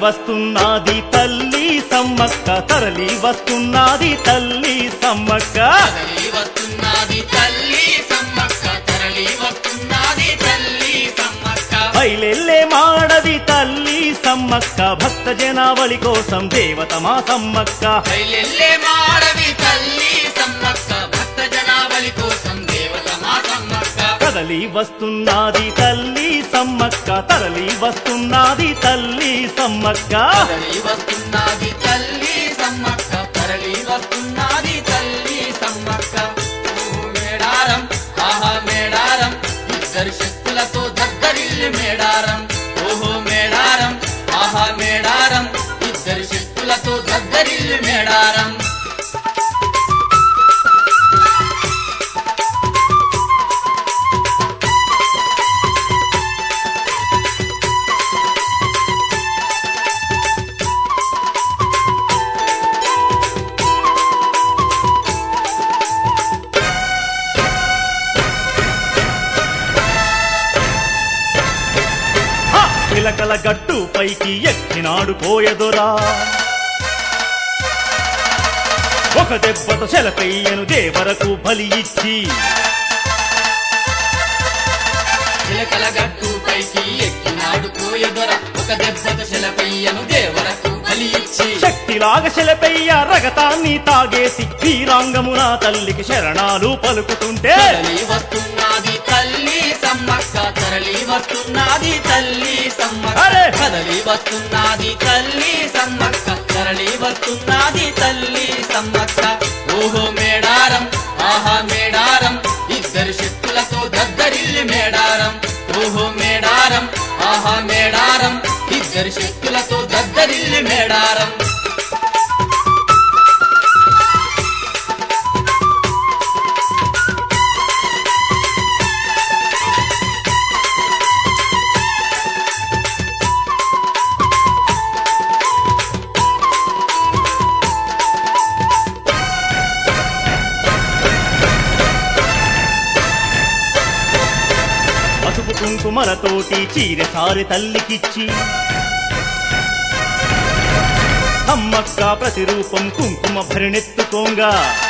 వస్తున్నది తల్లి సమ్మక్క తరలి వస్తున్నది తల్లి సమ్మక్క తరలి వస్తున్నది తల్లి సమ్మక్క తరలి వస్తున్నది తల్లి సమ్మక్క బయలెల్లే మాడది తల్లి సమ్మక్క భక్త జనావళి కోసం దేవత మా సమ్మక్క బయలెల్లే మాడవి తల్లి సమ్మక్క భక్త జనావళి కోసం దేవత మా సమ్మక్క కదలి వస్తున్నది తల్లి సమ్మక్క తరలి వస్తున్నది తల్లి సమ్మక్క తరలి వస్తున్నది తల్లి సమ్మక్క తరలి వస్తున్నది తల్లి సమ్మక్క ఓ మేడారం ఆహా మేడారం ఇద్దరు శక్తులతో దగ్గరిల్లి మేడారం ఓహో మేడారం ఆహా మేడారం ఇద్దరు శక్తులతో దగ్గరిల్లి మేడారం హ! పిలకల గట్టు పైకి ఎక్కినాడు పోయదురా ఒక దెబ్బతో శలకయ్యను దేవరకు బలి ఇచ్చి చిలకల గట్టు పైకి ఎక్కినాడు కోయదొర ఒక దెబ్బత శిలపయ్యను దేవరకు బలి ఇచ్చి శక్తిలాగా శలపెయ్య రగతాన్ని తాగేసి వీరాంగమున తల్లికి శరణాలు పలుకుతుంటే తరలి వస్తున్నది తల్లి సమ్మక్క తరలి వస్తున్నది తల్లి సమ్మక్క అరే! కదలి వస్తున్నది తల్లి సమ్మక్క తరలి వస్తున్నది తల్లి సమ్మక్క ఓహో మేడారం ఆహా మేడారం ఇద్దరు శక్తులతో దద్దరిల్లి మేడారం ఓహో మేడారం ఆహా మేడారం ఇద్దరు శక్తులతో దద్దరిల్లి మేడారం పసుపు కుంకుమలతోటి చీర సారి తల్లికిచ్చి అమ్మక్క ప్రతిరూపం కుంకుమ భరినెత్తుకోంగా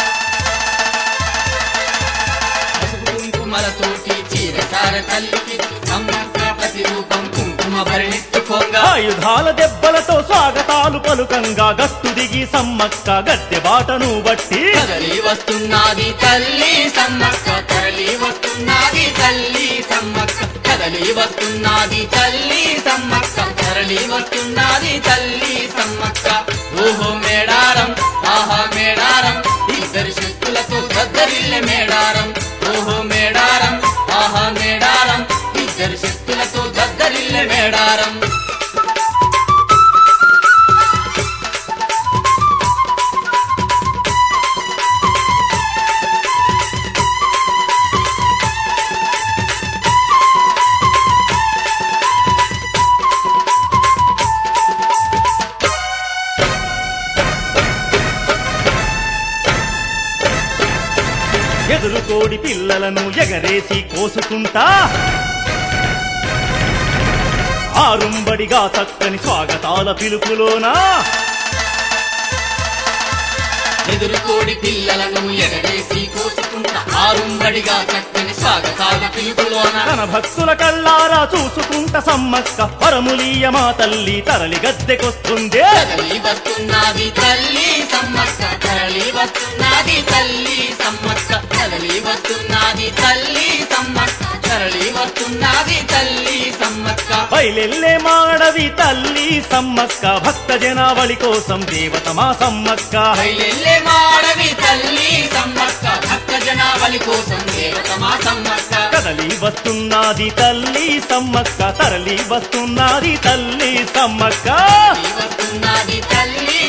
పసుపు కుంకుమలతోటి చీరసార తల్లికి సమ్మక్క ప్రతిరూపం కుంకుమ భరణెత్తుకోగా ఆయుధాల దెబ్బలతో స్వాగతాలు పలుకంగా గట్టు దిగి సమ్మక్క గద్దె బాటను బట్టి కదలి వస్తున్నది తల్లి సమ్మక్క తరలి వస్తున్నది తల్లి సమ్మక్క కదలి వస్తున్నది తల్లి సమ్మక్క తరలి వస్తున్నది తల్లి సమ్మక్క ఓహో మేడారం ఆహా మేడారం ఇద్దరు శక్తులతో గద్దరిల్లె మేడారం ఓహో మేడారం ఆహా మేడారం ఇద్దరు శక్తులతో గద్దరిల్లె మేడారం ఎదురు కోడి పిల్లలను ఎగరేసి కోసుకుంటా ఆరుంబడిగా చక్కని స్వాగతాల పిలుపులోనా ఎదురు కోడి పిల్లలను ఎగరేసి కోసుకుంటా ఆరుంబడిగా చక్కని స్వాగతాల పిలుపులోన తన భక్తుల కళ్ళారా చూసుకుంట సమ్మక్క పరములీయ మా తల్లి తరలి గద్దెకొస్తుంది కదలి వస్తున్నది తల్లి సమ్మక్క తరలి వస్తున్నది తల్లి సమ్మక్క కదలి వస్తున్నది తల్లి సమ్మక్క తరలి వస్తున్నది తల్లి సమ్మక్క బయలెల్లే మాడవి తల్లి సమ్మక్క భక్త జనావళి కోసం దేవత మా సమ్మక్క బయలెల్లే మాడవి తల్లి సమ్మక్క భక్త జనావళి కోసం దేవత మా సమ్మక్క కదలి వస్తున్నది తల్లి సమ్మక్క తరలి వస్తున్నది తల్లి సమ్మక్క కదలి వస్తున్నది తల్లి